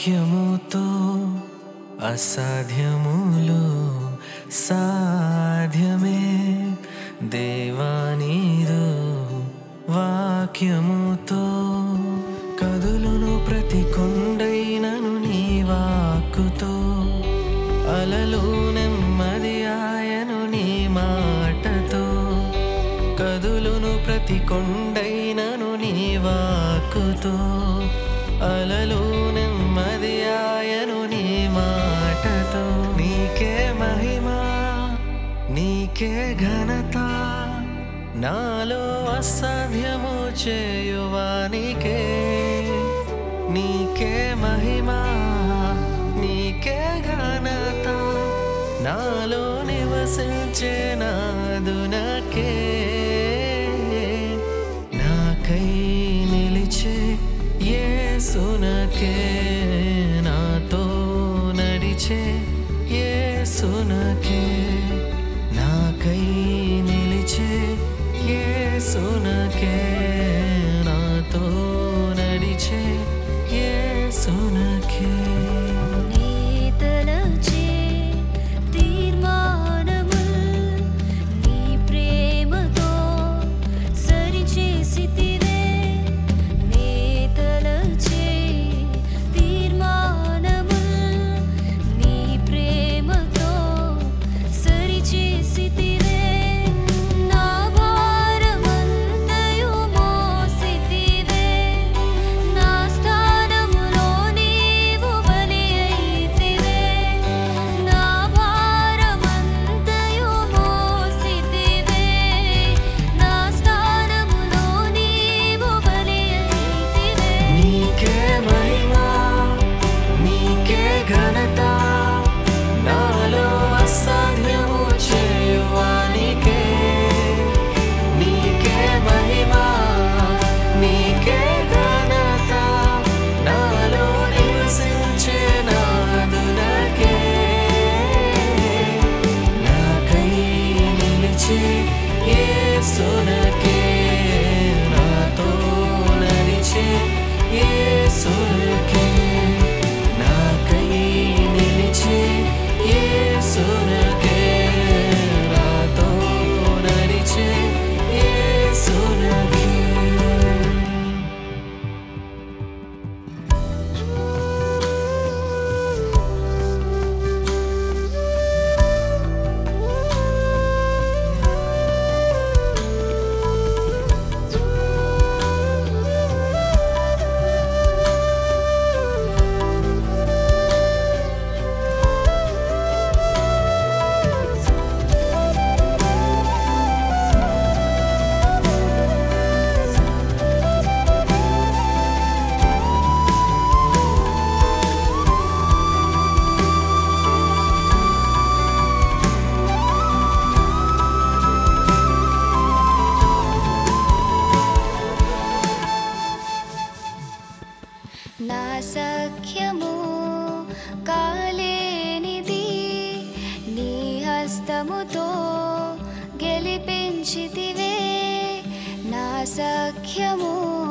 వాక్యముతో అసాధ్యములు సాధ్యమే దేవానీదు వాక్యముతో కదులును ప్రతి కొండైనను నీ వాక్కుతో అలలు నెమ్మది ఆయను నీ మాటతో కదులును ప్రతి కొండైనను నీ వాక్కుతో అలలు నెమ్మది ఆయను నీ మాటతో నీకే మహిమ నీకే ఘనత నాలో అసాధ్యము చేయువానికే నీకే మహిమ నీకే ఘనత నాలో నివసించే నాదునకే నాకై నిలిచే యేసునకే నాతో నడిచే యేసునకే నాకై నిలిచే యేసునకే నాతో నడిచే యేసునకే నేతలచే తీర్మానముల్ నీ ప్రేమతో సరిచేసితివే నేతలచే తీర్మానముల్ నీ ప్రేమతో సరిచేసితివే నా భారమంతయు మోసితివే నా స్థానములో నీవు బలి అయితివే నా భారమంతయు మోసితివే నా స్థానములో నీవు బలి అయితివే నీకే మహిమ నీకే ఘనత నాలో అసాధ్యము చేయువానికే నీకే మహిమ నీకే ఘనత నాలో నివసించే నాదునకే నాకై నిలిచే యేసునకే నాతో నడిచే యేసునకే నాకై నిలిచే యేసునకే నాతో నడిచే యేసునకే నా సఖ్యము కాలేనిది నీ హస్తముతో గెలిపించితివే నా సఖ్యము